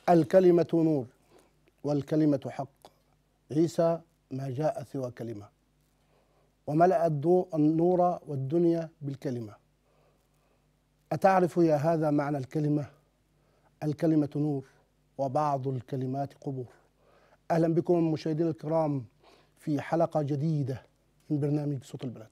الكلمة نور والكلمة حق عيسى ما جاء سوى كلمة وملأ الدو- النور والدنيا بالكلمة أتعرف يا هذا معنى الكلمة الكلمة نور وبعض الكلمات قبور أهلا بكم مشاهدينا الكرام في حلقة جديدة من برنامج صوت البلد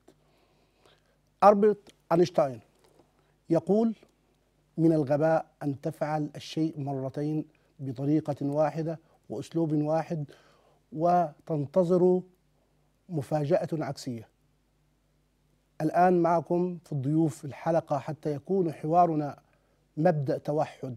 ألبرت أينشتاين يقول من الغباء أن تفعل الشيء مرتين بطريقة واحدة وأسلوب واحد وتنتظر مفاجأة عكسية الآن معكم في الضيوف الحلقة حتى يكون حوارنا مبدأ توحد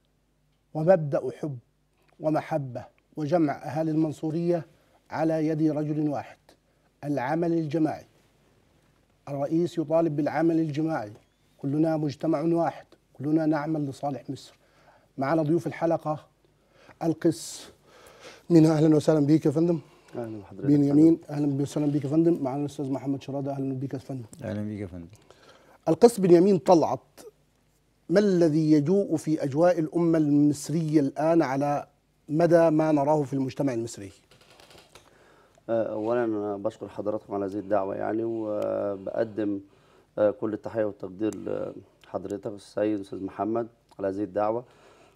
ومبدأ حب ومحبة وجمع أهالي المنصورية على يد رجل واحد العمل الجماعي الرئيس يطالب بالعمل الجماعي كلنا مجتمع واحد كلنا نعمل لصالح مصر معنا ضيوف الحلقة القس من أهلا وسهلا بك يا فندم اهلا بحضرتك بن يمين أهلا وسهلا بك يا فندم معنا الأستاذ محمد شرادة أهلا بك يا فندم اهلا بيك يا فندم القس بن يمين طلعت ما الذي يجوء في أجواء الأمة المصرية الآن على مدى ما نراه في المجتمع المصري آه، اولا أنا بشكر حضراتكم على هذه الدعوه يعني وبقدم آه، كل التحيه والتقدير لحضرتك السيد الاستاذ محمد على هذه الدعوه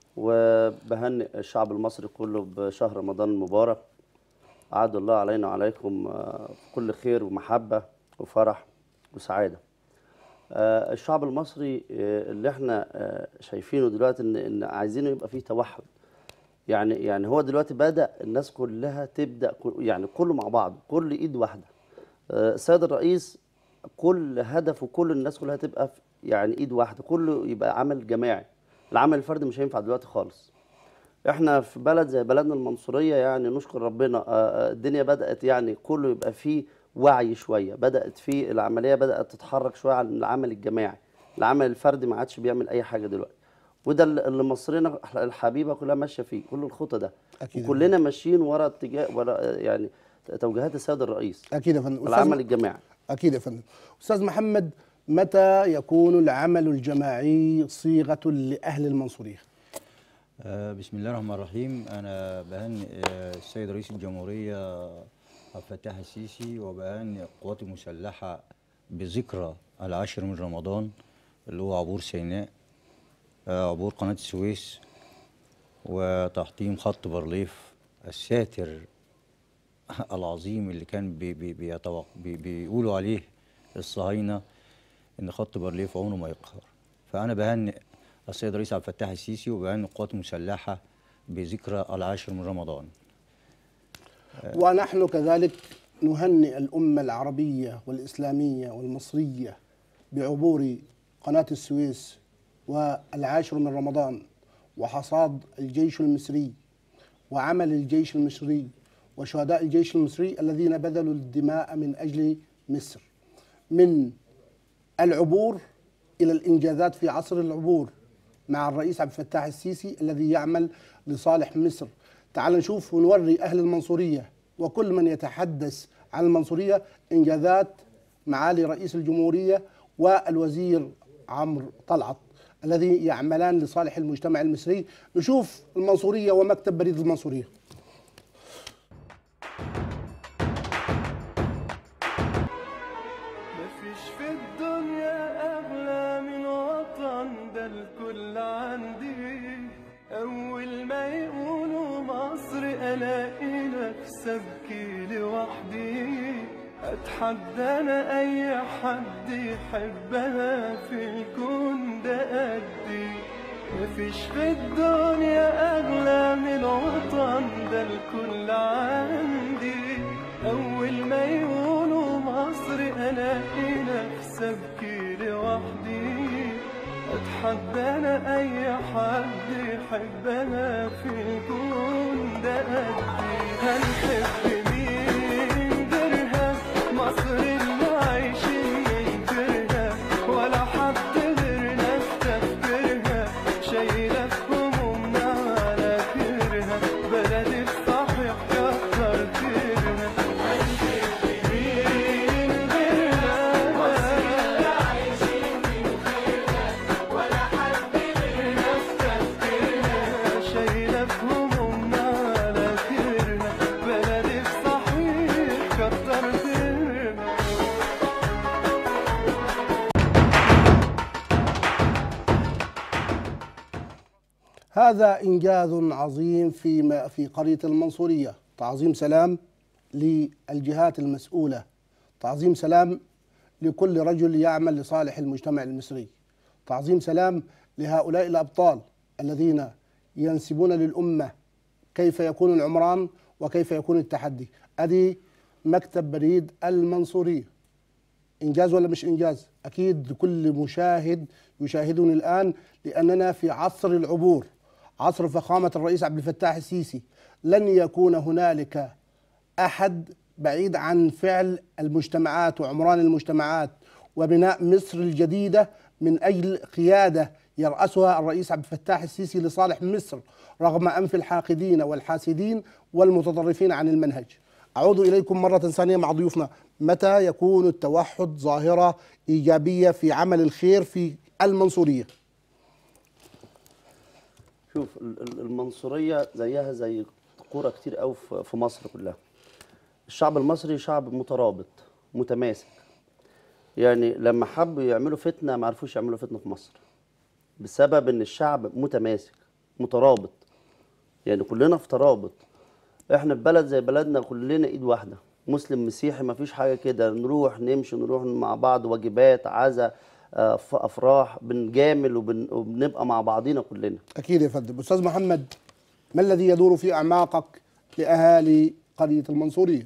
وبهنئ الشعب المصري كله بشهر رمضان المبارك أعاد الله علينا وعليكم آه، كل خير ومحبه وفرح وسعاده آه، الشعب المصري آه، اللي احنا آه، شايفينه دلوقتي ان ان عايزينه يبقى فيه توحد يعني يعني هو دلوقتي بدأ الناس كلها تبدأ كل- يعني كله مع بعض كل ايد واحده آه، السيد الرئيس كل هدفه كل الناس كلها تبقى في يعني ايد واحده كله يبقى عمل جماعي العمل الفردي مش هينفع دلوقتي خالص احنا في بلد زي بلدنا المنصوريه يعني نشكر ربنا آه، آه، الدنيا بدات يعني كله يبقى فيه وعي شويه بدات في العمليه بدات تتحرك شويه عن العمل الجماعي العمل الفردي ما عادش بيعمل اي حاجه دلوقتي وده اللي اللي مصرنا الحبيبه كلها ماشيه فيه كل الخطى ده أكيد. وكلنا ماشيين ورا اتجاه ورا آه، يعني توجيهات السيد الرئيس أكيد يا فندم العمل أستاذ- الجماعي أكيد يا فندم أستاذ محمد متى يكون العمل الجماعي صيغة لأهل المنصورية آه بسم الله الرحمن الرحيم انا بهنئ آه السيد رئيس الجمهوريه عبد الفتاح السيسي وبهنئ القوات المسلحه بذكرى العاشر من رمضان اللي هو عبور سيناء آه عبور قناه السويس وتحطيم خط بارليف الساتر العظيم اللي كان بي بي بيتوق بي بيقولوا عليه الصهاينه ان خط بارليف عمره ما يقهر فانا بهنئ السيد رئيس عبد الفتاح السيسي وبهنئ القوات المسلحه بذكرى العاشر من رمضان ونحن كذلك نهنئ الأمة العربية والإسلامية والمصرية بعبور قناة السويس والعاشر من رمضان وحصاد الجيش المصري وعمل الجيش المصري وشهداء الجيش المصري الذين بذلوا الدماء من أجل مصر من العبور إلى الإنجازات في عصر العبور مع الرئيس عبد الفتاح السيسي الذي يعمل لصالح مصر تعال نشوف ونوري أهل المنصورية وكل من يتحدث عن المنصورية إنجازات معالي رئيس الجمهورية والوزير عمرو طلعت الذي يعملان لصالح المجتمع المصري نشوف المنصورية ومكتب بريد المنصورية مفيش في الدنيا أغلى من وطن ده الكل عندي أول ما يقولوا مصر ألاقي نفسي أبكي لوحدي أتحدى أنا أي حد يحبها في الكون ده قدي مفيش في الدنيا أغلى من وطن ده الكل عندي أول ما يقولوا مصر ألاقي نفسي أبكي لوحدي أتحدى أنا أي حد يحبها في الكون ده قدي هنحب مين غيرها مصر اللي عايشين ننكرها ولا حد غيرنا استفكرها شايلة في همومنا على كرها بلدي الصحيح كتر خيرها هنحب مين غيرها مصر اللي عايشين ننكرها ولا حد غيرنا استفكرها شايلة في هذا إنجاز عظيم في ما- في قرية المنصورية تعظيم سلام للجهات المسؤولة تعظيم سلام لكل رجل يعمل لصالح المجتمع المصري تعظيم سلام لهؤلاء الأبطال الذين ينسبون للأمة كيف يكون العمران وكيف يكون التحدي أدي مكتب بريد المنصورية إنجاز ولا مش إنجاز أكيد كل مشاهد يشاهدني الآن لأننا في عصر العبور عصر فخامة الرئيس عبد الفتاح السيسي لن يكون هنالك أحد بعيد عن فعل المجتمعات وعمران المجتمعات وبناء مصر الجديدة من أجل قيادة يرأسها الرئيس عبد الفتاح السيسي لصالح مصر رغم أنف الحاقدين والحاسدين والمتطرفين عن المنهج أعود إليكم مرة ثانية مع ضيوفنا متى يكون التوحد ظاهرة إيجابية في عمل الخير في المنصورية شوف ال- ال- المنصورية زيها زي قرى كتير قوي في في مصر كلها الشعب المصري شعب مترابط متماسك يعني لما حبوا يعملوا فتنة ما عرفوش يعملوا فتنة في مصر بسبب ان الشعب متماسك مترابط يعني كلنا في ترابط احنا في بلد زي بلدنا كلنا ايد واحدة مسلم مسيحي ما فيش حاجة كده نروح نمشي نروح مع بعض واجبات عزا آه، ف- افراح بنجامل وبن- وبنبقى مع بعضينا كلنا أكيد يا فندم أستاذ محمد ما الذي يدور في أعماقك لأهالي قرية المنصورية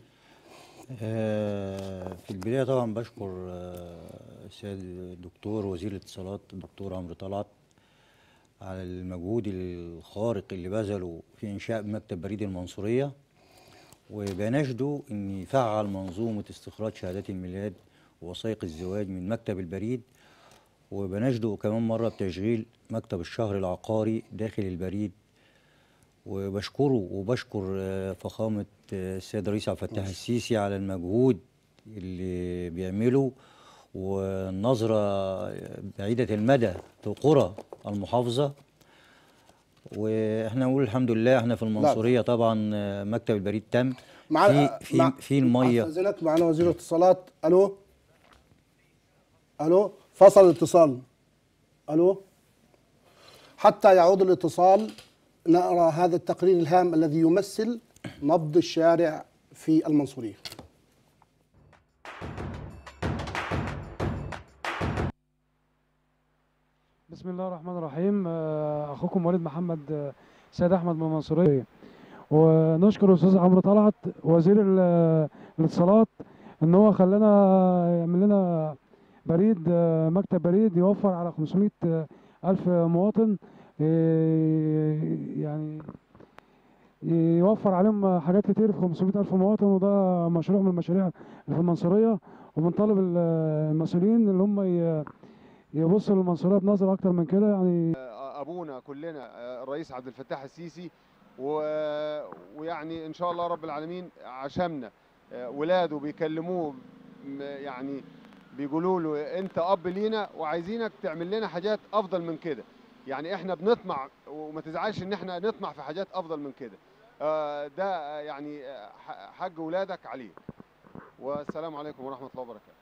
آه، في البداية طبعا بشكر آه، السيد الدكتور وزير الاتصالات الدكتور عمرو طلعت على المجهود الخارق اللي بذله في إنشاء مكتب بريد المنصورية وبناشده أن يفعل منظومة استخراج شهادات الميلاد ووثائق الزواج من مكتب البريد وبناشده كمان مرة بتشغيل مكتب الشهر العقاري داخل البريد وبشكره وبشكر آه، فخامة آه، السيد الرئيس عبد الفتاح السيسي على المجهود اللي بيعمله والنظرة بعيدة المدى لقرى المحافظة واحنا نقول الحمد لله احنا في المنصورية طبعا آه، مكتب البريد تم في في مع- في المية أستاذنك معنا وزير الاتصالات ألو ألو فصل الاتصال ألو حتى يعود الاتصال نرى هذا التقرير الهام الذي يمثل نبض الشارع في المنصورية بسم الله الرحمن الرحيم آه، اخوكم وليد محمد آه، سيد احمد من المنصوريه ونشكر الاستاذ عمرو طلعت وزير ال- الاتصالات ان هو خلانا يعمل لنا بريد آه، مكتب بريد يوفر على 500 آه، الف مواطن آه، يعني يوفر عليهم حاجات كتير في 500 ألف مواطن وده مشروع من المشاريع اللي في المنصورية وبنطالب ال- المسؤولين اللي هم ي- يبصوا للمنصورية بنظرة أكتر من كده يعني ابونا كلنا آه، الرئيس عبد الفتاح السيسي و... ويعني ان شاء الله رب العالمين عشمنا آه، ولاده بيكلموه م- يعني بيقولوا له انت اب لينا وعايزينك تعمل لنا حاجات افضل من كده يعني احنا بنطمع وما تزعلش ان احنا نطمع في حاجات افضل من كده آه، ده آه، يعني آه، ح- حق ولادك عليك والسلام عليكم ورحمه الله وبركاته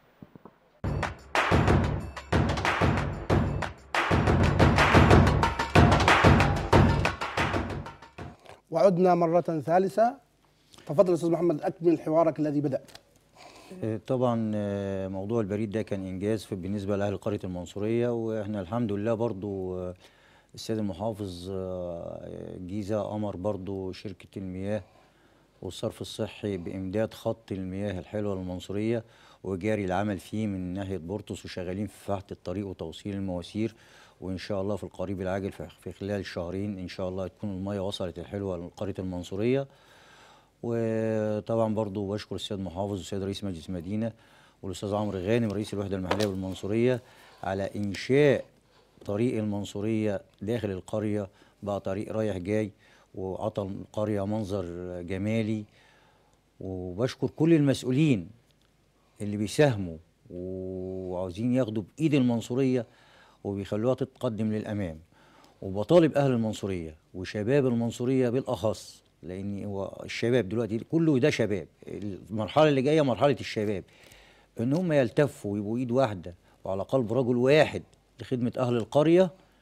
وعدنا مرة ثالثة تفضل أستاذ محمد أكمل حوارك الذي بدأت آه، طبعا آه، موضوع البريد ده كان انجاز في بالنسبه لاهل قريه المنصوريه واحنا الحمد لله برضو آه، السيد المحافظ آه، الجيزه امر برضو شركه المياه والصرف الصحي بامداد خط المياه الحلوه للمنصوريه وجاري العمل فيه من ناحيه بورتوس وشغالين في فحت الطريق وتوصيل المواسير وان شاء الله في القريب العاجل في في خلال شهرين ان شاء الله تكون الميه وصلت الحلوه لقريه المنصوريه وطبعا برضو بشكر السيد محافظ والسيد رئيس مجلس المدينه والاستاذ عمرو غانم رئيس الوحده المحليه بالمنصوريه على انشاء طريق المنصوريه داخل القريه بقى طريق رايح جاي وعطى القريه منظر جمالي وبشكر كل المسؤولين اللي بيساهموا وعاوزين ياخدوا بايد المنصوريه وبيخلوها تتقدم للامام وبطالب اهل المنصوريه وشباب المنصوريه بالاخص لان هو الشباب دلوقتي كله ده شباب المرحله اللي جايه مرحله الشباب ان هم يلتفوا ويبقوا ايد واحده وعلى قلب رجل واحد لخدمه اهل القريه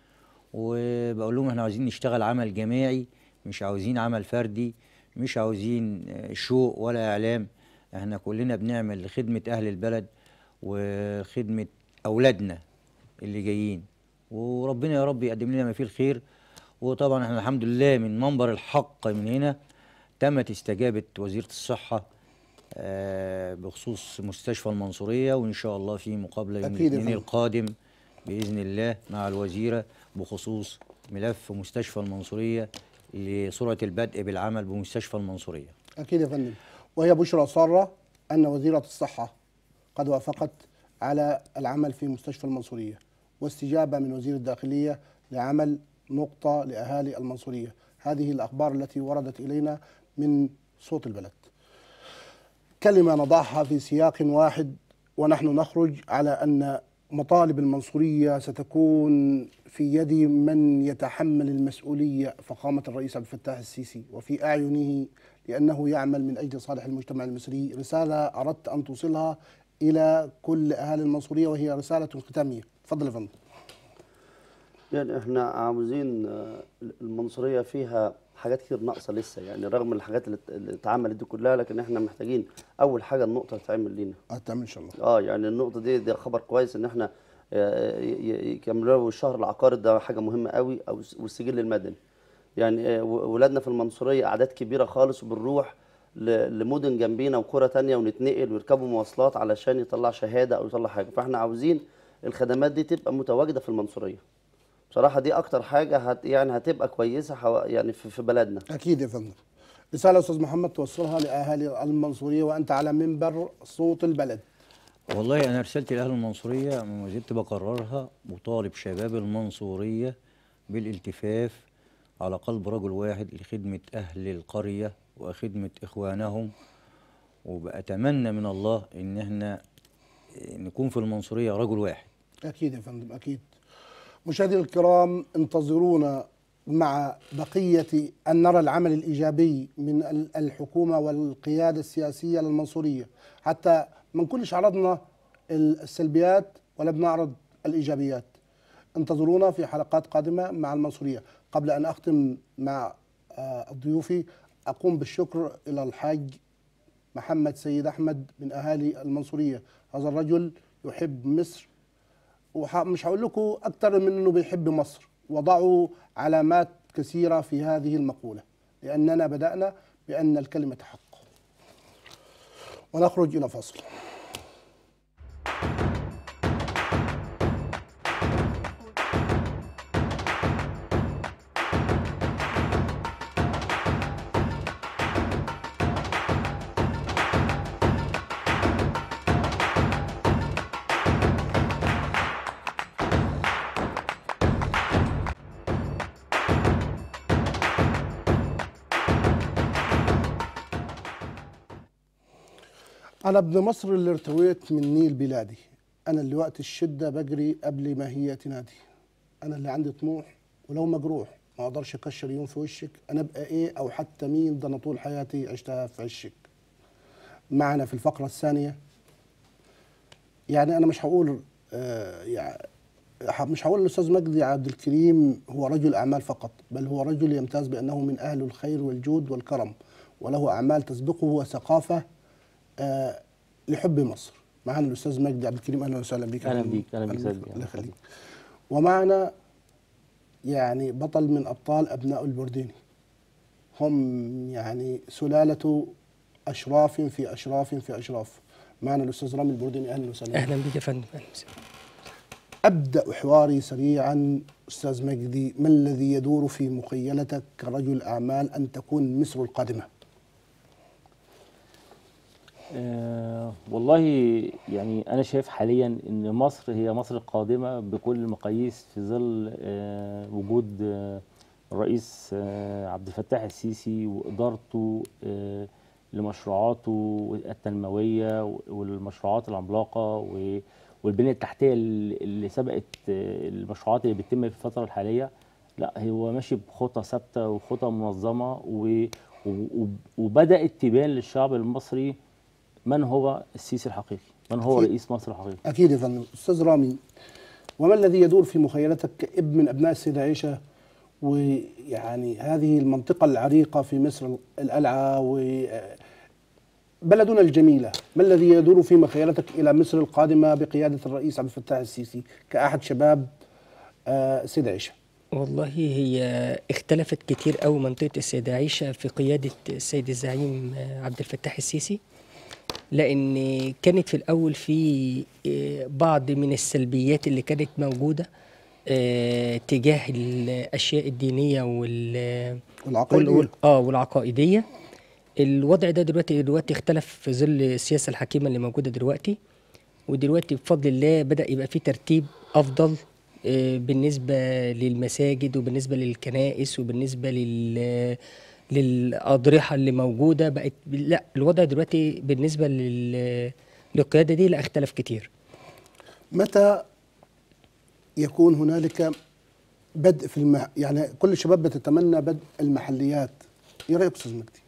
وبقول لهم احنا عاوزين نشتغل عمل جماعي مش عاوزين عمل فردي مش عاوزين آه، شو ولا اعلام احنا كلنا بنعمل لخدمة اهل البلد وخدمة اولادنا اللي جايين وربنا يا رب يقدم لنا ما فيه الخير وطبعا احنا الحمد لله من منبر الحق من هنا تمت استجابة وزيرة الصحة آه، بخصوص مستشفى المنصورية وإن شاء الله في مقابلة يوم أكيد يا الاثنين فندم. القادم بإذن الله مع الوزيرة بخصوص ملف مستشفى المنصورية لسرعة البدء بالعمل بمستشفى المنصورية أكيد يا فندم وهي بشرى سارة أن وزيرة الصحة قد وافقت على العمل في مستشفى المنصورية واستجابة من وزير الداخلية لعمل نقطة لأهالي المنصورية هذه الأخبار التي وردت إلينا من صوت البلد كلمة نضعها في سياق واحد ونحن نخرج على أن مطالب المنصورية ستكون في يد من يتحمل المسؤولية فخامة الرئيس عبد الفتاح السيسي وفي أعينه لأنه يعمل من أجل صالح المجتمع المصري رسالة أردت أن توصلها إلى كل أهالي المنصورية وهي رسالة ختامية تفضل يا فندم يعني احنا عاوزين آه، المنصورية فيها حاجات كتير ناقصة لسه يعني رغم الحاجات اللي اللي اتعملت دي كلها لكن احنا محتاجين أول حاجة النقطة تتعمل لينا هتعمل إن شاء الله اه يعني النقطة دي ده خبر كويس ان احنا آه، ي- ي- يكملوا الشهر العقاري ده حاجة مهمة قوي او الس- والسجل المدني يعني آه، و- ولادنا في المنصورية أعداد كبيرة خالص وبنروح ل- لمدن جنبينا وقرى تانية ونتنقل ويركبوا مواصلات علشان يطلع شهادة أو يطلع حاجة فاحنا عاوزين الخدمات دي تبقى متواجدة في المنصورية بصراحة دي أكتر حاجة هت يعني هتبقى كويسة حوا- يعني في في بلدنا أكيد يا فندم رسالة أستاذ محمد توصلها لأهالي المنصورية وأنت على منبر صوت البلد والله أنا رسالتي لأهل المنصورية ما زلت بكررها وطالب شباب المنصورية بالالتفاف على قلب رجل واحد لخدمة أهل القرية وخدمة إخوانهم وبأتمنى من الله إن احنا نكون في المنصورية رجل واحد أكيد يا فندم أكيد مشاهدينا الكرام انتظرونا مع بقية أن نرى العمل الإيجابي من ال- الحكومة والقيادة السياسية للمنصورية حتى ما نكونش عرضنا السلبيات ولا بنعرض الإيجابيات انتظرونا في حلقات قادمة مع المنصورية قبل أن أختم مع آه، ضيوفي أقوم بالشكر إلى الحاج محمد سيد أحمد من أهالي المنصورية هذا الرجل يحب مصر ومش هقول لكم اكتر من انه بيحب مصر وضعوا علامات كثيره في هذه المقوله لاننا بدانا بان الكلمه حق ونخرج الى فصل أنا ابن مصر اللي ارتويت من نيل بلادي أنا اللي وقت الشدة بجري قبل ما هي تنادي أنا اللي عندي طموح ولو مجروح ما أقدرش أكشر يوم في وشك أنا أبقى إيه أو حتى مين ده أنا طول حياتي عشتها في عشك معنا في الفقرة الثانية يعني أنا مش هقول آه يعني ح- مش هقول الأستاذ مجدي عبد الكريم هو رجل أعمال فقط بل هو رجل يمتاز بأنه من أهل الخير والجود والكرم وله أعمال تسبقه وثقافة آه لحب مصر معنا الاستاذ مجدي عبد الكريم اهلا وسهلا بك أهلا بيك، أهلا بيك الله سيدي. يخليك ومعنا يعني بطل من ابطال ابناء البرديني هم يعني سلاله اشراف في اشراف في اشراف معنا الاستاذ رامي البرديني اهلا وسهلا اهلا بيك يا فندم اهلا وسهلا. ابدا حواري سريعا استاذ مجدي ما الذي يدور في مخيلتك كرجل اعمال ان تكون مصر القادمه آه والله يعني انا شايف حاليا ان مصر هي مصر القادمه بكل المقاييس في ظل آه وجود آه الرئيس آه عبد الفتاح السيسي وادارته آه لمشروعاته التنمويه والمشروعات العملاقه و- والبنيه التحتيه اللي اللي سبقت آه المشروعات اللي بتتم في الفتره الحاليه لا هو ماشي بخطى ثابته وخطى منظمه و و- وبدات تبان للشعب المصري من هو السيسي الحقيقي من هو أكيد. رئيس مصر الحقيقي اكيد يا فندم استاذ رامي وما الذي يدور في مخيلتك كابن من ابناء السيده عائشه ويعني هذه المنطقه العريقه في مصر القلعه وبلدنا الجميله ما الذي يدور في مخيلتك الى مصر القادمه بقياده الرئيس عبد الفتاح السيسي كاحد شباب آه، السيده عائشه والله هي اختلفت كتير قوي منطقة السيدة عائشة في قيادة السيد الزعيم عبد الفتاح السيسي لأن كانت في الأول في آه، بعض من السلبيات اللي كانت موجودة آه، تجاه الأشياء الدينية وال والعقائدية. وال- اه والعقائدية الوضع ده دلوقتي دلوقتي اختلف في ظل السياسة الحكيمة اللي موجودة دلوقتي ودلوقتي بفضل الله بدأ يبقى في ترتيب أفضل آه، بالنسبة للمساجد وبالنسبة للكنائس وبالنسبة لل للأضرحة اللي موجودة بقت لا الوضع دلوقتي بالنسبة لل للقيادة دي لا اختلف كتير متى يكون هنالك بدء في المح... يعني كل الشباب بتتمنى بدء المحليات ايه رايك استاذ مجدي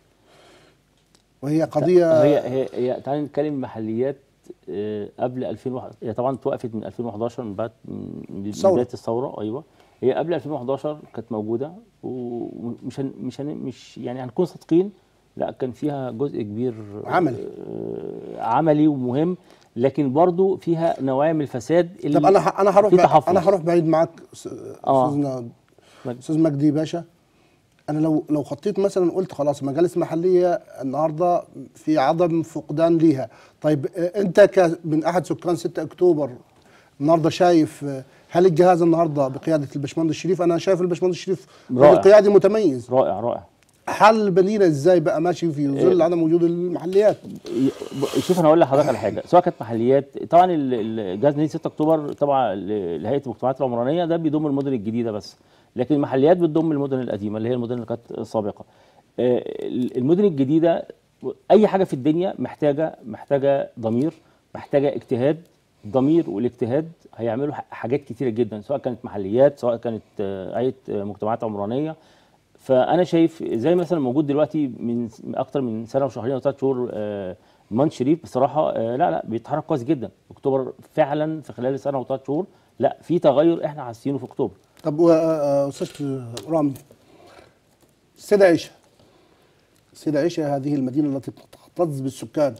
وهي قضيه هي هي, هي تعالى نتكلم محليات آه، قبل 2001 هي طبعا توقفت من 2011 من بعد من ثورة. بدايه الثوره ايوه هي قبل 2011 كانت موجوده ومش هن مش هن مش يعني هنكون صادقين لا كان فيها جزء كبير عملي. آه، عملي ومهم لكن برضو فيها نوعيه من الفساد اللي طب انا ه- انا هروح في بع- تحفظ. انا هروح بعيد معاك أس- آه. استاذنا مجدي. استاذ مجدي باشا انا لو لو خطيت مثلا قلت خلاص مجالس محليه النهارده في عدم فقدان ليها طيب آه، انت ك من احد سكان 6 اكتوبر النهارده شايف آه، هل الجهاز النهارده بقياده الباشمهندس الشريف انا شايف الباشمهندس الشريف رائع. راجل قيادي متميز رائع رائع حل بلينا ازاي بقى ماشي في ظل عدم وجود المحليات ي- شوف انا اقول لحضرتك على حاجه سواء كانت محليات طبعا ال- ال- جهاز نادي 6 اكتوبر طبعا ل- لهيئه المجتمعات العمرانيه ده بيضم المدن الجديده بس لكن المحليات بتضم المدن القديمه اللي هي المدن اللي كانت سابقه آه، ال- المدن الجديده اي حاجه في الدنيا محتاجه محتاجه ضمير محتاجه اجتهاد الضمير والاجتهاد هيعملوا ح- حاجات كتيره جدا سواء كانت محليات سواء كانت آه، هيئه آه، مجتمعات عمرانيه فانا شايف زي مثلا موجود دلوقتي من س- اكتر من سنه وشهرين او ثلاث شهور آه، مان شريف بصراحه آه، لا لا بيتحرك كويس جدا اكتوبر فعلا في خلال سنه وثلاث شهور لا في تغير احنا حاسينه في اكتوبر طب و- آه، استاذ رامي السيده عائشه السيده عائشه هذه المدينه التي تحتفظ بالسكان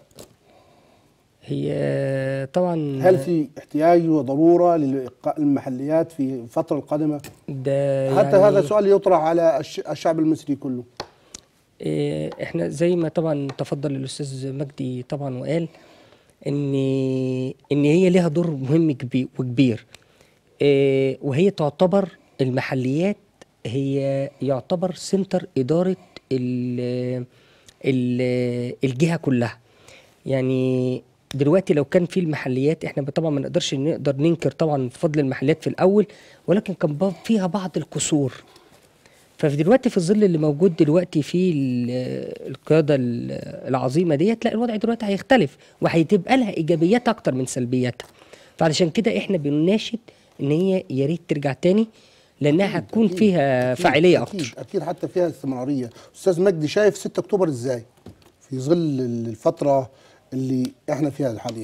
هي طبعا هل في احتياج وضروره لإلقاء المحليات في الفتره القادمه ده حتى يعني هذا سؤال يطرح على الش- الشعب المصري كله إيه، احنا زي ما طبعا تفضل الاستاذ مجدي طبعا وقال ان ان هي ليها دور مهم كبير وكبير إيه، وهي تعتبر المحليات هي يعتبر سنتر اداره ال ال الجهه كلها يعني دلوقتي لو كان في المحليات احنا طبعا ما نقدرش نقدر ننكر طبعا فضل المحليات في الاول ولكن كان با- فيها بعض القصور فدلوقتي في الظل اللي موجود دلوقتي في ال- القياده ال- العظيمه ديت لا الوضع دلوقتي هيختلف وهتبقى لها ايجابيات اكتر من سلبياتها فعلشان كده احنا بنناشد ان هي يا ريت ترجع تاني لانها هتكون أكيد، فيها أكيد، فاعليه اكيد اكتر اكيد حتى فيها استمراريه استاذ مجدي شايف 6 اكتوبر ازاي في ظل الفتره اللي احنا فيها حاليا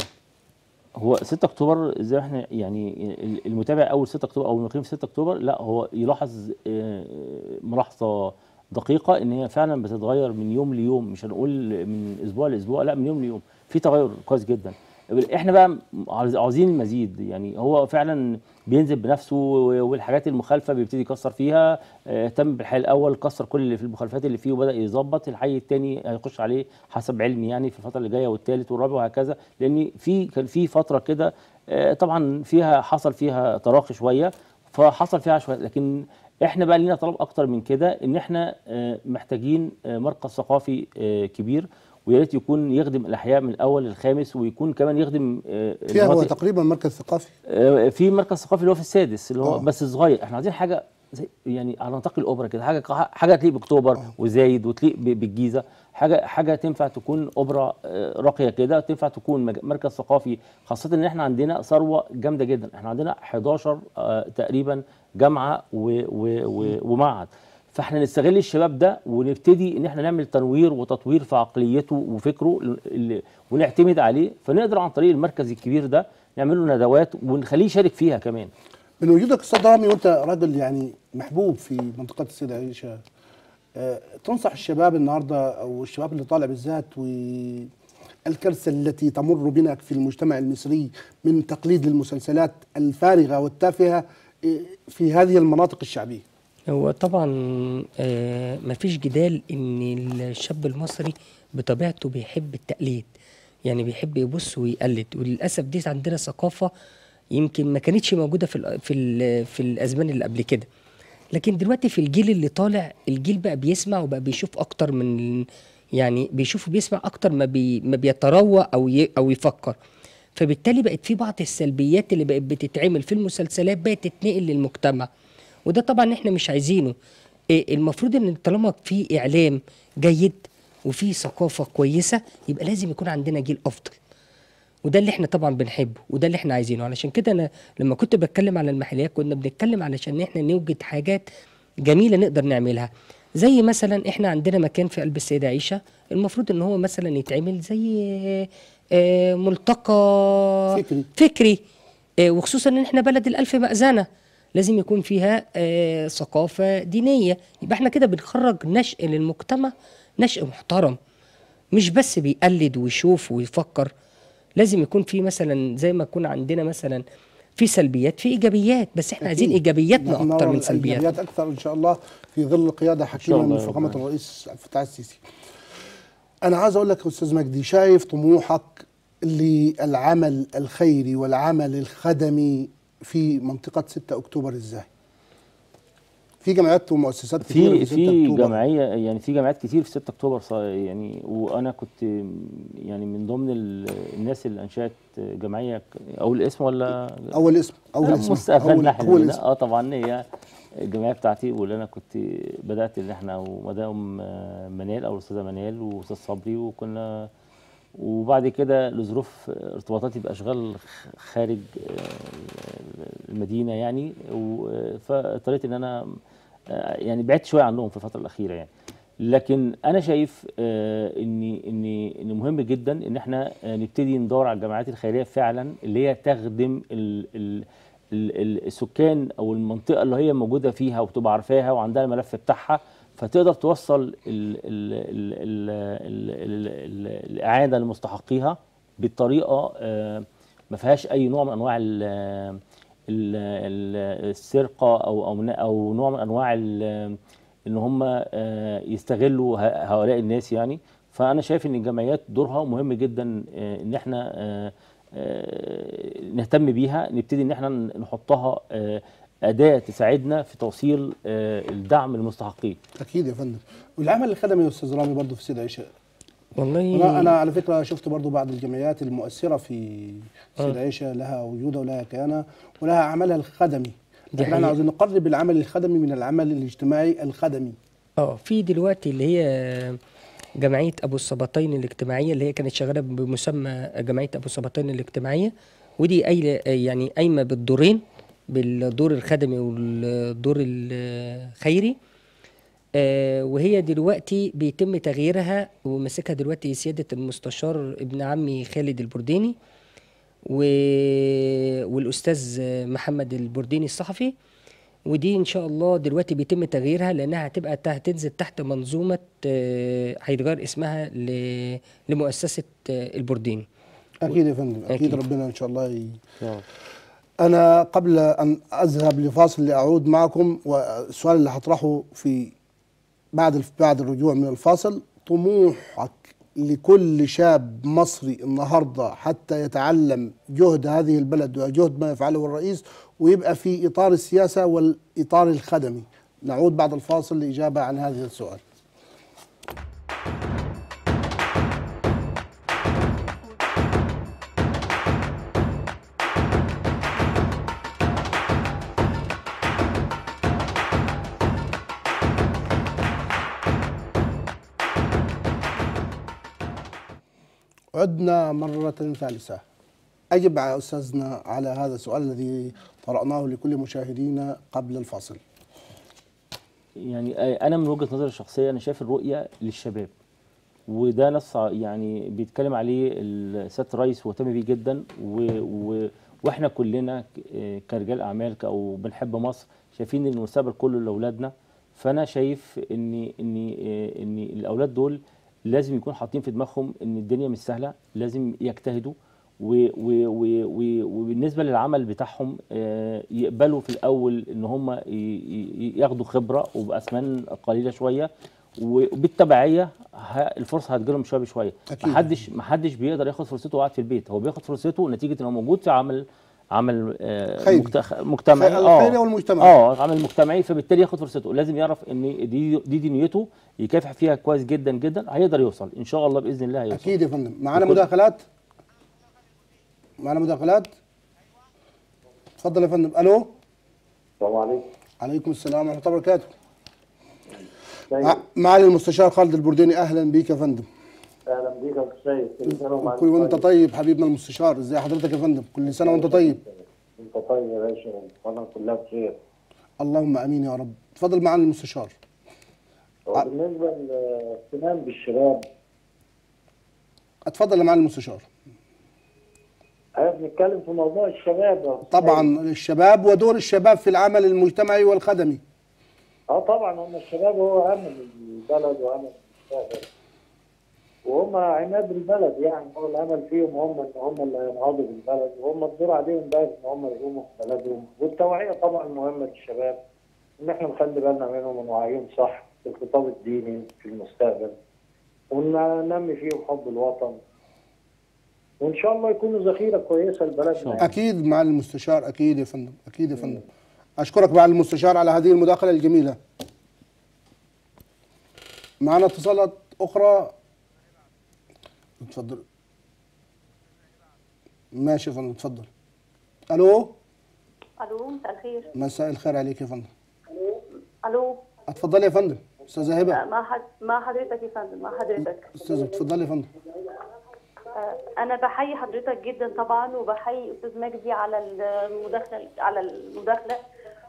هو 6 اكتوبر زي ما احنا يعني ال- المتابع اول 6 اكتوبر او المقيم في 6 اكتوبر لا هو يلاحظ آه، ملاحظه دقيقه ان هي فعلا بتتغير من يوم ليوم مش هنقول من اسبوع لاسبوع لا من يوم ليوم في تغير كويس جدا احنا بقى عاوز- عاوزين المزيد يعني هو فعلا بينزل بنفسه والحاجات المخالفه بيبتدي يكسر فيها آه، اهتم بالحي الاول كسر كل اللي في المخالفات اللي فيه وبدا يظبط الحي الثاني هيخش عليه حسب علمي يعني في الفتره اللي جايه والثالث والرابع وهكذا لان في كان في فتره كده آه، طبعا فيها حصل فيها تراخي شويه فحصل فيها شويه لكن احنا بقى لينا طلب اكتر من كده ان احنا آه، محتاجين آه، مركز ثقافي آه، كبير ويا ريت يكون يخدم الاحياء من الاول للخامس ويكون كمان يخدم آه، فيها هو المناطق- تقريبا مركز ثقافي آه، في مركز ثقافي اللي هو في السادس اللي هو آه. بس صغير احنا عايزين حاجه زي يعني على نطاق الاوبرا كده حاجه حاجه تليق باكتوبر وزايد وتليق ب- بالجيزه حاجه حاجه تنفع تكون اوبرا آه، راقيه كده تنفع تكون مج- مركز ثقافي خاصه ان احنا عندنا ثروه جامده جدا احنا عندنا 11 آه، تقريبا جامعه و و و ومعهد فاحنا نستغل الشباب ده ونبتدي ان احنا نعمل تنوير وتطوير في عقليته وفكره اللي ونعتمد عليه فنقدر عن طريق المركز الكبير ده نعمل له ندوات ونخليه يشارك فيها كمان من وجودك استاذ رامي وانت راجل يعني محبوب في منطقه السيده عائشه آه، تنصح الشباب النهارده او الشباب اللي طالع بالذات والكارثه التي تمر بنا في المجتمع المصري من تقليد للمسلسلات الفارغه والتافهه آه، في هذه المناطق الشعبيه هو طبعا آه مفيش جدال ان الشاب المصري بطبيعته بيحب التقليد يعني بيحب يبص ويقلد وللاسف دي عندنا ثقافه يمكن ما كانتش موجوده في ال في ال في الازمان اللي قبل كده لكن دلوقتي في الجيل اللي طالع الجيل بقى بيسمع وبقى بيشوف اكتر من يعني بيشوف وبيسمع اكتر ما بي ما بيتروى او ي او يفكر فبالتالي بقت في بعض السلبيات اللي بقت بتتعمل في المسلسلات بقت تتنقل للمجتمع وده طبعا احنا مش عايزينه إيه المفروض ان طالما في اعلام جيد وفي ثقافه كويسه يبقى لازم يكون عندنا جيل افضل وده اللي احنا طبعا بنحبه وده اللي احنا عايزينه علشان كده انا لما كنت بتكلم على المحليات كنا بنتكلم علشان احنا نوجد حاجات جميله نقدر نعملها زي مثلا احنا عندنا مكان في قلب السيده عيشه المفروض ان هو مثلا يتعمل زي آه، ملتقى فكري. فكري آه، وخصوصا ان احنا بلد الالف مأذنه لازم يكون فيها آه، ثقافه دينيه يبقى احنا كده بنخرج نشء للمجتمع نشء محترم مش بس بيقلد ويشوف ويفكر لازم يكون في مثلا زي ما يكون عندنا مثلا في سلبيات في ايجابيات بس احنا عايزين أكيد. ايجابياتنا نحن اكتر نرى من سلبياتنا الإيجابيات اكثر ان شاء الله في ظل قياده حكيمه الله من يا فخامه رب. الرئيس عبد الفتاح السيسي. انا عايز اقول لك يا استاذ مجدي شايف طموحك للعمل الخيري والعمل الخدمي في منطقه 6 اكتوبر ازاي؟ في جمعيات ومؤسسات كتيرة في 6 في أكتوبر. جمعيه يعني في جمعيات كتير في 6 اكتوبر صا- يعني وانا كنت يعني من ضمن ال- الناس اللي انشات جمعيه ك- اقول اسم ولا اول اسم اول اسم مستقبلنا اول, احنا أول لا، اسم اه طبعا هي الجمعيه بتاعتي واللي انا كنت بدات ان احنا ومدام آه، منال او الاستاذه منال واستاذ صبري وكنا وبعد كده لظروف ارتباطاتي باشغال خ- خارج آه، المدينه يعني و- فاضطريت ان انا آه، يعني بعدت شويه عنهم في الفتره الاخيره يعني لكن انا شايف آه، ان ان ان مهم جدا ان احنا آه، نبتدي ندور على الجمعيات الخيريه فعلا اللي هي تخدم ال ال ال- ال- السكان او المنطقه اللي هي موجوده فيها وبتبقى عارفاها وعندها الملف بتاعها فتقدر توصل ال ال ال ال ال ال ال الاعاده لمستحقيها بطريقه آه، ما فيهاش اي نوع من انواع ال ال ال السرقه او او او نوع من انواع ال- ان هم آه، يستغلوا ه- هؤلاء الناس يعني فانا شايف ان الجمعيات دورها مهم جدا آه، ان احنا آه، آه، نهتم بيها نبتدي ان احنا نحطها آه، اداه تساعدنا في توصيل آه، الدعم للمستحقين اكيد يا فندم والعمل الخدمي يا استاذ رامي برضه في سيد عيشه والله انا انا على فكره شفت برضو بعض الجمعيات المؤثره في سيد عيشه لها وجودها ولها كيانها ولها عملها الخدمي دي لكن احنا حقيقة. عاوزين نقرب العمل الخدمي من العمل الاجتماعي الخدمي اه في دلوقتي اللي هي جمعيه ابو السبطين الاجتماعيه اللي هي كانت شغاله بمسمى جمعيه ابو السبطين الاجتماعيه ودي أي يعني قايمه بالدورين بالدور الخدمي والدور الخيري آه، وهي دلوقتي بيتم تغييرها وماسكها دلوقتي سياده المستشار ابن عمي خالد البرديني و... والاستاذ محمد البرديني الصحفي ودي ان شاء الله دلوقتي بيتم تغييرها لانها هتبقى تحت- هتنزل تحت منظومه آه، هيتغير اسمها ل... لمؤسسه آه، البرديني اكيد يا فندم اكيد, أكيد. ربنا ان شاء الله ي... آه. انا قبل ان اذهب لفاصل لاعود معكم والسؤال اللي هطرحه في بعد الف- بعد الرجوع من الفاصل طموحك لكل شاب مصري النهارده حتى يتعلم جهد هذه البلد وجهد ما يفعله الرئيس ويبقى في اطار السياسه والاطار الخدمي نعود بعد الفاصل لاجابه عن هذا السؤال عدنا مرة ثالثة أجب يا أستاذنا على هذا السؤال الذي طرأناه لكل مشاهدينا قبل الفاصل يعني آه، انا من وجهه نظري الشخصيه انا شايف الرؤيه للشباب وده نص ع- يعني بيتكلم عليه ال- سياده الرئيس واهتم بيه جدا و و واحنا كلنا ك- آه، كرجال اعمال ك- او بنحب مصر شايفين ان المستقبل كله لاولادنا فانا شايف ان ان آه، ان الاولاد دول لازم يكون حاطين في دماغهم ان الدنيا مش سهله لازم يجتهدوا و- و- و- و- وبالنسبه للعمل بتاعهم آه، يقبلوا في الاول ان هم ي- ي- ياخدوا خبره وباثمان قليله شويه وبالتبعيه ه- الفرصه هتجيلهم شويه بشويه أكيد. محدش محدش بيقدر ياخد فرصته وقاعد في البيت هو بياخد فرصته نتيجه انه موجود في عمل عمل آه، خيري. مجت- مجتمعي خير- الخيري والمجتمعي. اه عمل مجتمعي فبالتالي ياخد فرصته لازم يعرف ان دي دي دنيته يكافح فيها كويس جدا جدا هيقدر يوصل ان شاء الله باذن الله هيوصل اكيد يا فندم معانا وكل- مداخلات معانا مداخلات اتفضل يا فندم الو السلام عليكم عليكم السلام ورحمه الله وبركاته سيد مع- معالي المستشار خالد البرديني اهلا بيك يا فندم اهلا بيك يا أستاذ سيد كل سنه ومعاك كل وانت طيب حبيبنا المستشار ازي حضرتك يا فندم كل سنه وانت طيب انت طيب يا باشا والقناه كلها بخير اللهم امين يا رب اتفضل معالي المستشار هو بالنسبه للاهتمام بالشباب اتفضل يا معالي المستشار احنا بنتكلم في موضوع الشباب يا أستاذ طبعا الشباب ودور الشباب في العمل المجتمعي والخدمي اه طبعا هم الشباب هو امل البلد وامل المستقبل وهم عماد البلد يعني هو الامل فيهم هم ان هم اللي هينهضوا بالبلد وهم الدور عليهم بقى ان هم يقوموا في بلدهم والتوعيه طبعا مهمه للشباب ان احنا نخلي بالنا منهم ونوعيهم صح في الخطاب الديني في المستقبل وننمي فيهم حب الوطن وان شاء الله يكونوا ذخيره كويسه لبلدنا يعني. اكيد معالي المستشار اكيد يا فندم اكيد يا فندم اشكرك معالي المستشار على هذه المداخله الجميله معنا اتصالات اخرى اتفضل ماشي يا فندم اتفضل الو الو مساء الخير مساء الخير عليك يا فندم الو اتفضلي يا فندم استاذه هبه مع حد مع حضرتك يا فندم مع حضرتك استاذه اتفضلي يا فندم آه، انا بحيي حضرتك جدا طبعا وبحيي استاذ مجدي على المداخله على المداخله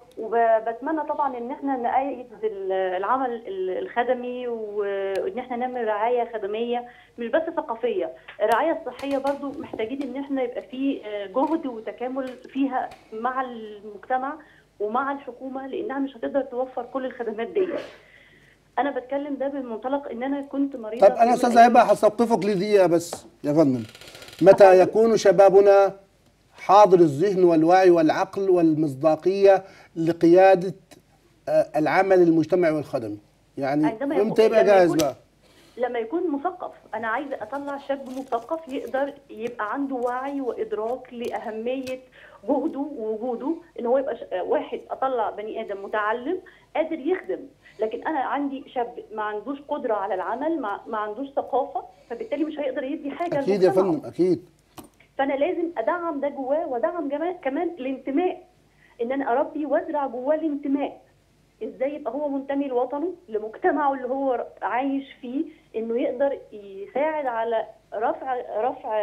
وبتمنى طبعا ان احنا نأيد ال- العمل ال- الخدمي وان احنا نعمل رعايه خدميه مش بس ثقافيه الرعايه الصحيه برضو محتاجين ان احنا يبقى في آه، جهد وتكامل فيها مع المجتمع ومع الحكومه لانها مش هتقدر توفر كل الخدمات دي انا بتكلم ده من منطلق ان انا كنت مريضه طب انا في استاذه هبه هستوقفك لدقيقه بس يا فندم متى يكون شبابنا حاضر الذهن والوعي والعقل والمصداقيه لقياده آه، العمل المجتمعي والخدمي يعني عندما يكون- امتى يبقى لما جاهز يكون- بقى لما يكون مثقف انا عايزه اطلع شاب مثقف يقدر يبقى عنده وعي وادراك لاهميه جهده ووجوده ان هو يبقى ش- واحد اطلع بني ادم متعلم قادر يخدم لكن انا عندي شاب ما عندوش قدره على العمل ما, ما عندوش ثقافه فبالتالي مش هيقدر يدي حاجه اكيد يا لمجتمعه. فندم اكيد فانا لازم ادعم ده جواه وادعم كمان كمان الانتماء ان انا اربي وازرع جواه الانتماء ازاي يبقى هو منتمي لوطنه لمجتمعه اللي هو عايش فيه انه يقدر يساعد على رفع رفع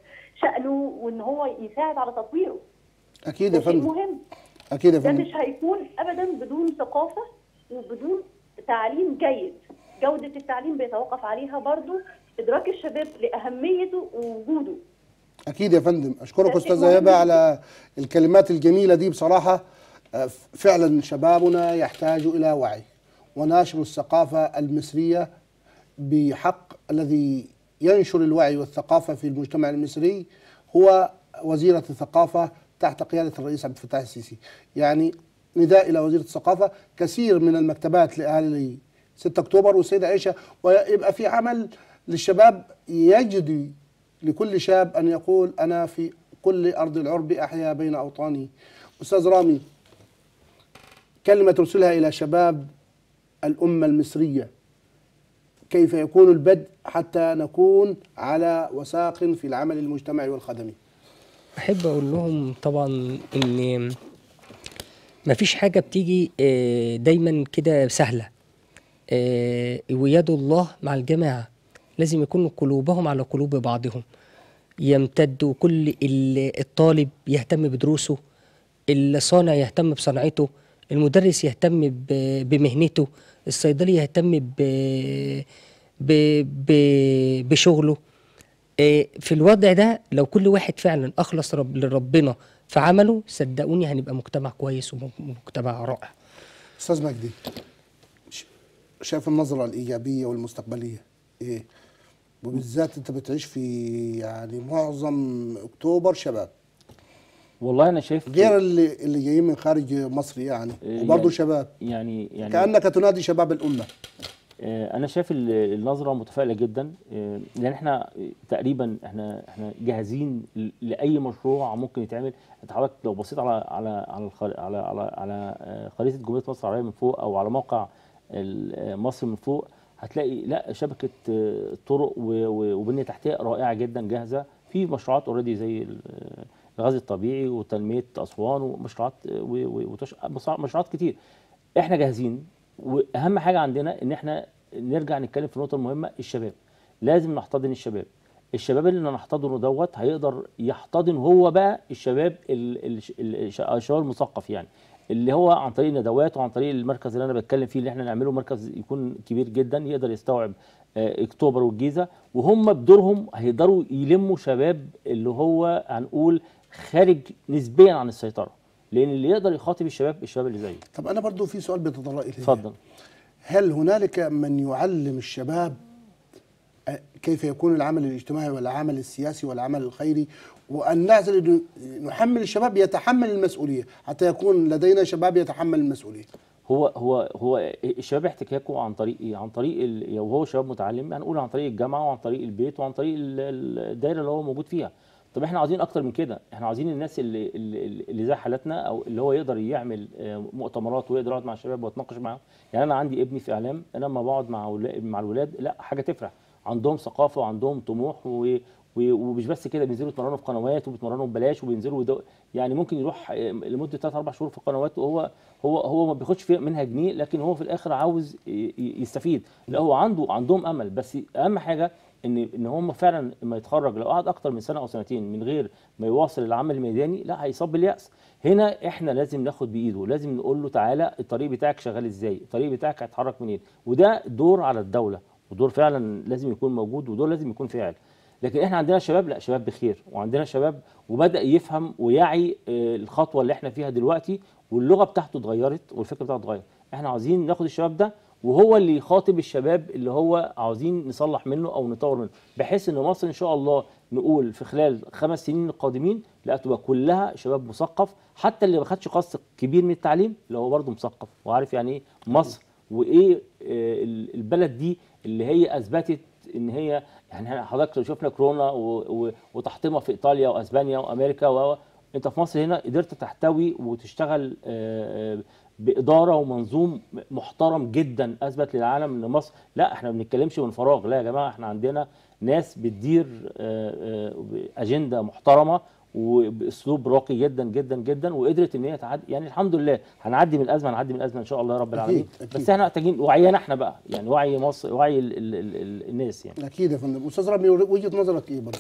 شأنه وان هو يساعد على تطويره اكيد يا ده شيء فندم مهم اكيد يا ده فندم مش هيكون ابدا بدون ثقافه وبدون تعليم جيد جوده التعليم بيتوقف عليها برضو ادراك الشباب لاهميته ووجوده اكيد يا فندم اشكرك ده شيء استاذه مهم هبه على الكلمات الجميله دي بصراحه آه، فعلا شبابنا يحتاج الى وعي وناشر الثقافه المصريه بحق الذي ينشر الوعي والثقافه في المجتمع المصري هو وزيره الثقافه تحت قياده الرئيس عبد الفتاح السيسي يعني نداء الى وزيره الثقافه كثير من المكتبات لاهالي 6 اكتوبر والسيده عائشه ويبقى في عمل للشباب يجدي لكل شاب ان يقول انا في كل ارض العرب احيا بين اوطاني استاذ رامي كلمه ترسلها الى شباب الامه المصريه كيف يكون البدء حتى نكون على وساق في العمل المجتمعي والخدمي احب اقول لهم طبعا ان مفيش حاجه بتيجي آه، دايما كده سهله آه، ويد الله مع الجماعه لازم يكون قلوبهم على قلوب بعضهم يمتد كل ال- الطالب يهتم بدروسه الصانع يهتم بصنعته المدرس يهتم ب- بمهنته الصيدلي يهتم ب ب ب بشغله آه، في الوضع ده لو كل واحد فعلا اخلص رب لربنا في عمله صدقوني هنبقى مجتمع كويس ومجتمع رائع استاذ مجدي ش- شايف النظره الايجابيه والمستقبليه ايه وبالذات انت بتعيش في يعني معظم اكتوبر شباب والله انا شايف غير اللي اللي جايين من خارج مصر يعني إيه وبرضه يعني- شباب يعني يعني كانك تنادي شباب الامه آه، انا شايف ال- النظره متفائله جدا آه، لان احنا تقريبا احنا احنا جاهزين ل- لاي مشروع ممكن يتعمل انت حضرتك لو بصيت على على على الخر- على على, على آه، خريطه جمهوريه مصر العربيه من فوق او على موقع ال- آه، مصر من فوق هتلاقي لا شبكه آه، طرق و- و- وبنيه تحتيه رائعه جدا جاهزه في مشروعات اوريدي زي ال- آه، الغاز الطبيعي وتنميه اسوان ومشروعات آه، و- و- وتش- مشروعات كتير احنا جاهزين واهم حاجه عندنا ان احنا نرجع نتكلم في النقطه المهمه الشباب لازم نحتضن الشباب الشباب اللي نحتضنه دوت هيقدر يحتضن هو بقى الشباب ال- ال- ال- الشباب المثقف يعني اللي هو عن طريق الندوات وعن طريق المركز اللي انا بتكلم فيه اللي احنا نعمله مركز يكون كبير جدا يقدر يستوعب آه، اكتوبر والجيزه وهم بدورهم هيقدروا يلموا شباب اللي هو هنقول خارج نسبيا عن السيطره لان اللي يقدر يخاطب الشباب الشباب اللي زيه طب انا برضه في سؤال بيتطرق اليه اتفضل هل هنالك من يعلم الشباب أ- كيف يكون العمل الاجتماعي والعمل السياسي والعمل الخيري وان نعزل إنه- نحمل الشباب يتحمل المسؤوليه حتى يكون لدينا شباب يتحمل المسؤوليه هو هو هو الشباب احتكاكه عن طريق ايه؟ عن طريق ال- وهو شباب متعلم هنقول عن طريق الجامعه وعن طريق البيت وعن طريق ال- ال- الدايره اللي هو موجود فيها. طب احنا عاوزين اكتر من كده، احنا عاوزين الناس اللي اللي, اللي زي حالتنا او اللي هو يقدر يعمل آه، مؤتمرات ويقدر يقعد مع الشباب ويتناقش معاهم، يعني انا عندي ابني في اعلام انا لما بقعد مع ولا- مع الولاد لا حاجه تفرح، عندهم ثقافه وعندهم طموح و و- ومش بس كده بينزلوا يتمرنوا في قنوات وبيتمرنوا ببلاش وبينزلوا يدو- يعني ممكن يروح آه، لمده 3 4 شهور في قنوات وهو هو هو ما بياخدش فيها منها جنيه لكن هو في الاخر عاوز ي- ي- يستفيد لا هو عنده عندهم امل بس اهم حاجه ان ان هم فعلا لما يتخرج لو قعد اكتر من سنه او سنتين من غير ما يواصل العمل الميداني لا هيصاب بالياس هنا احنا لازم ناخد بايده لازم نقول له تعالى الطريق بتاعك شغال ازاي الطريق بتاعك هيتحرك منين وده دور على الدوله ودور فعلا لازم يكون موجود ودور لازم يكون فاعل لكن احنا عندنا شباب لا شباب بخير وعندنا شباب وبدا يفهم ويعي آه، الخطوه اللي احنا فيها دلوقتي واللغه بتاعته اتغيرت والفكر بتاعته اتغير احنا عاوزين ناخد الشباب ده وهو اللي يخاطب الشباب اللي هو عاوزين نصلح منه او نطور منه بحيث ان مصر ان شاء الله نقول في خلال خمس سنين القادمين لا تبقى كلها شباب مثقف حتى اللي ما خدش قسط كبير من التعليم اللي هو برضه مثقف وعارف يعني ايه مصر وايه آه، ال- البلد دي اللي هي اثبتت ان هي يعني إحنا حضرتك لو شفنا كورونا و- و- وتحطيمها في ايطاليا واسبانيا وامريكا و انت في مصر هنا قدرت تحتوي وتشتغل آه، آه، باداره ومنظوم محترم جدا اثبت للعالم ان مصر لا احنا ما بنتكلمش من فراغ لا يا جماعه احنا عندنا ناس بتدير آه، آه، اجنده محترمه وباسلوب راقي جدا جدا جدا وقدرت ان هي تعدي يعني الحمد لله هنعدي من الازمه هنعدي من الازمه ان شاء الله يا رب العالمين أكيد. بس احنا محتاجين وعينا احنا بقى يعني وعي مصر وعي ال ال ال ال الناس يعني اكيد يا فندم استاذ رامي وجهه نظرك ايه برضه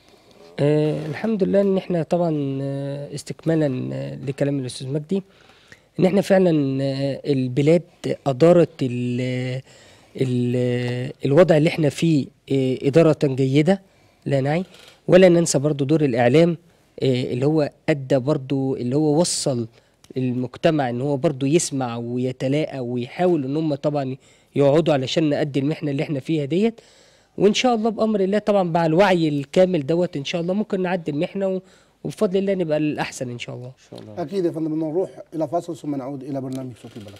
آه الحمد لله ان احنا طبعا آه، استكمالا آه، لكلام الاستاذ مجدي ان احنا فعلا آه، البلاد ادارت ال ال الوضع اللي احنا فيه آه، اداره جيده لا نعي ولا ننسى برضو دور الاعلام آه، اللي هو ادى برضو اللي هو وصل المجتمع ان هو برضو يسمع ويتلاقى ويحاول ان هم طبعا يقعدوا علشان نأدي المحنه اللي احنا فيها ديت وان شاء الله بامر الله طبعا مع الوعي الكامل دوت ان شاء الله ممكن نعدي المحنه و- وبفضل الله نبقى الاحسن ان شاء الله ان شاء الله اكيد يا فندم بدنا نروح الى فاصل ثم نعود الى برنامج صوت البلد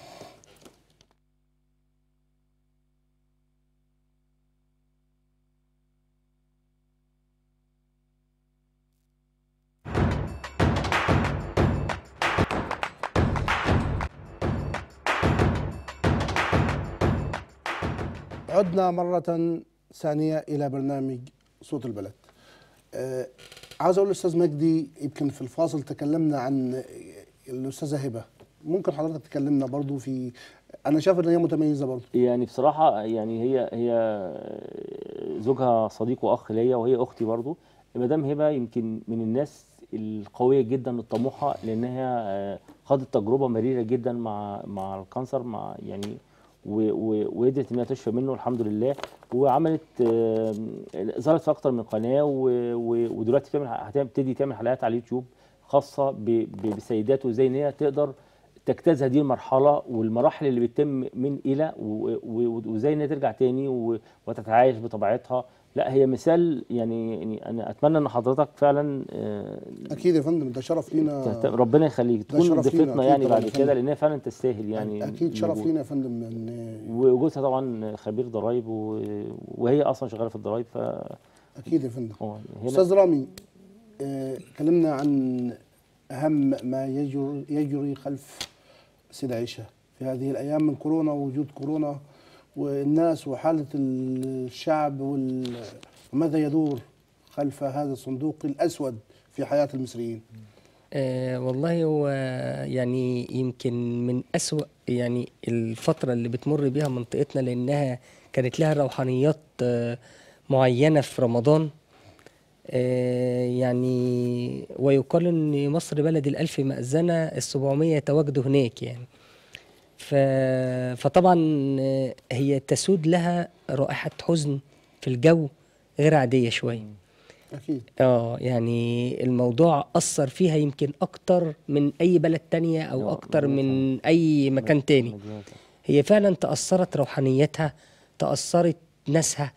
عدنا مرة ثانية إلى برنامج صوت البلد آه عاوز أقول للأستاذ مجدي يمكن في الفاصل تكلمنا عن الأستاذة هبة ممكن حضرتك تكلمنا برضو في أنا شايف إن هي متميزة برضو يعني بصراحة يعني هي هي زوجها صديق وأخ ليا وهي أختي برضو مدام هبة يمكن من الناس القوية جدا الطموحة لأنها آه، خاضت تجربة مريرة جدا مع مع الكانسر مع يعني و- و- وقدرت انها تشفى منه الحمد لله وعملت آه، ظهرت في اكتر من قناه و- و- ودلوقتي بتعمل هتبتدي تعمل حلقات على اليوتيوب خاصه ب- ب- بالسيدات وازاي ان هي تقدر تجتاز هذه المرحله والمراحل اللي بتتم من الى و- و- وازاي ان هي ترجع تاني و- وتتعايش بطبيعتها لا هي مثال يعني يعني انا اتمنى ان حضرتك فعلا آه، اكيد يا فندم ده شرف تهت- لينا ربنا يخليك ده تكون شرف لينا ضيفتنا أكيد يعني طبعاً بعد يا كده فندم. لانها فعلا تستاهل يعني اكيد شرف الوجود. لينا يا فندم ان وجوزها طبعا خبير ضرايب و- وهي اصلا شغاله في الضرايب ف اكيد يا فندم هو هنا استاذ رامي آه، كلمنا عن اهم ما يجري يجري خلف سيدة عيشة في هذه الايام من كورونا ووجود كورونا والناس وحاله الشعب وال- وماذا يدور خلف هذا الصندوق الاسود في حياه المصريين آه والله هو يعني يمكن من أسوأ يعني الفترة اللي بتمر بيها منطقتنا لأنها كانت لها روحانيات آه معينة في رمضان آه يعني ويقال إن مصر بلد الألف مأذنة السبعمية يتواجدوا هناك يعني ف فطبعا آه، هي تسود لها رائحة حزن في الجو غير عادية شوية اكيد اه يعني الموضوع أثر فيها يمكن أكتر من أي بلد تانية أو آه، أكتر مدينة من أي مكان تاني هي فعلا تأثرت روحانيتها تأثرت ناسها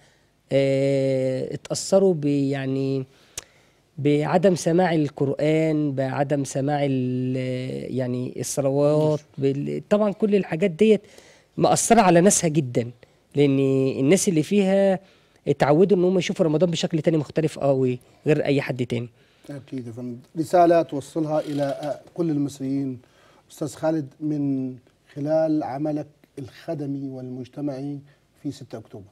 آه، اتأثروا ب يعني بعدم سماع القرآن بعدم سماع ال- يعني الصلوات بال- طبعا كل الحاجات ديت مأثرة على ناسها جدا لأن الناس اللي فيها اتعودوا ان هم يشوفوا رمضان بشكل تاني مختلف قوي غير اي حد تاني اكيد يا فندم رساله توصلها الى آه، كل المصريين استاذ خالد من خلال عملك الخدمي والمجتمعي في 6 اكتوبر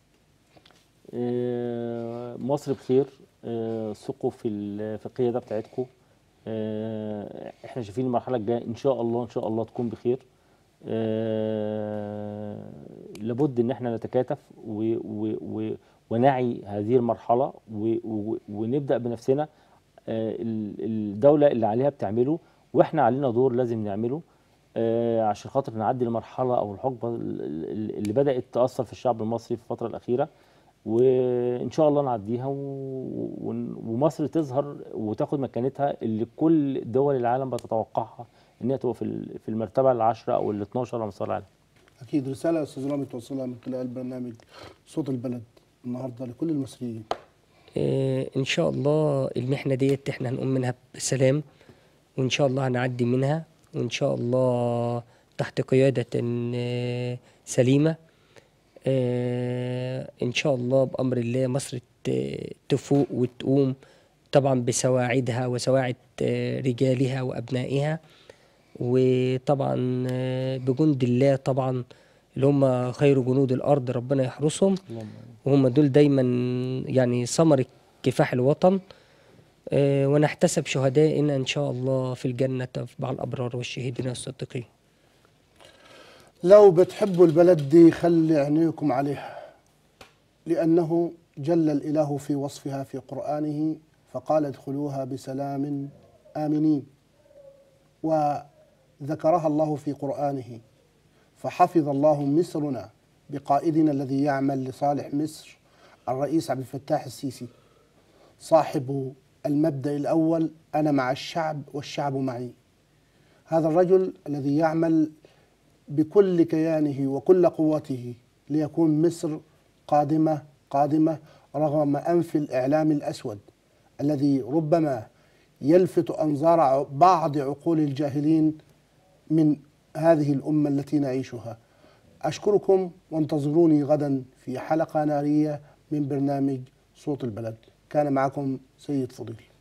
آه، مصر بخير آه، ثقوا في ال- في القياده بتاعتكم آه، احنا شايفين المرحله الجايه ان شاء الله ان شاء الله تكون بخير آه، لابد ان احنا نتكاتف و و و ونعي هذه المرحله و و ونبدا بنفسنا آه، ال- الدوله اللي عليها بتعمله واحنا علينا دور لازم نعمله آه، عشان خاطر نعدي المرحله او الحقبه ال- ال- اللي بدات تاثر في الشعب المصري في الفتره الاخيره وان شاء الله نعديها و... ون- ومصر تظهر وتاخد مكانتها اللي كل دول العالم بتتوقعها ان هي تبقى في ال- في المرتبه العاشره او ال 12 على مستوى العالم اكيد رساله يا استاذ رامي توصلها من خلال برنامج صوت البلد النهارده لكل المصريين آه، ان شاء الله المحنه ديت احنا هنقوم منها بسلام وان شاء الله هنعدي منها وان شاء الله تحت قياده آه، سليمه آه، ان شاء الله بامر الله مصر ت- تفوق وتقوم طبعا بسواعدها وسواعد آه، رجالها وابنائها وطبعا آه، بجند الله طبعا اللي هم خير جنود الارض ربنا يحرسهم وهم دول دايما يعني ثمرة كفاح الوطن آه، ونحتسب شهدائنا إن شاء الله في الجنة مع الأبرار والشهيدين والصديقين لو بتحبوا البلد دي خلي عينيكم عليها لأنه جل الإله في وصفها في قرآنه فقال ادخلوها بسلام آمنين وذكرها الله في قرآنه فحفظ الله مصرنا بقائدنا الذي يعمل لصالح مصر الرئيس عبد الفتاح السيسي صاحب المبدأ الأول أنا مع الشعب والشعب معي هذا الرجل الذي يعمل بكل كيانه وكل قوته ليكون مصر قادمة قادمة رغم أنف الإعلام الأسود الذي ربما يلفت أنظار ع- بعض عقول الجاهلين من هذه الأمة التي نعيشها أشكركم وانتظروني غدا في حلقة نارية من برنامج صوت البلد كان معكم سيد فضيل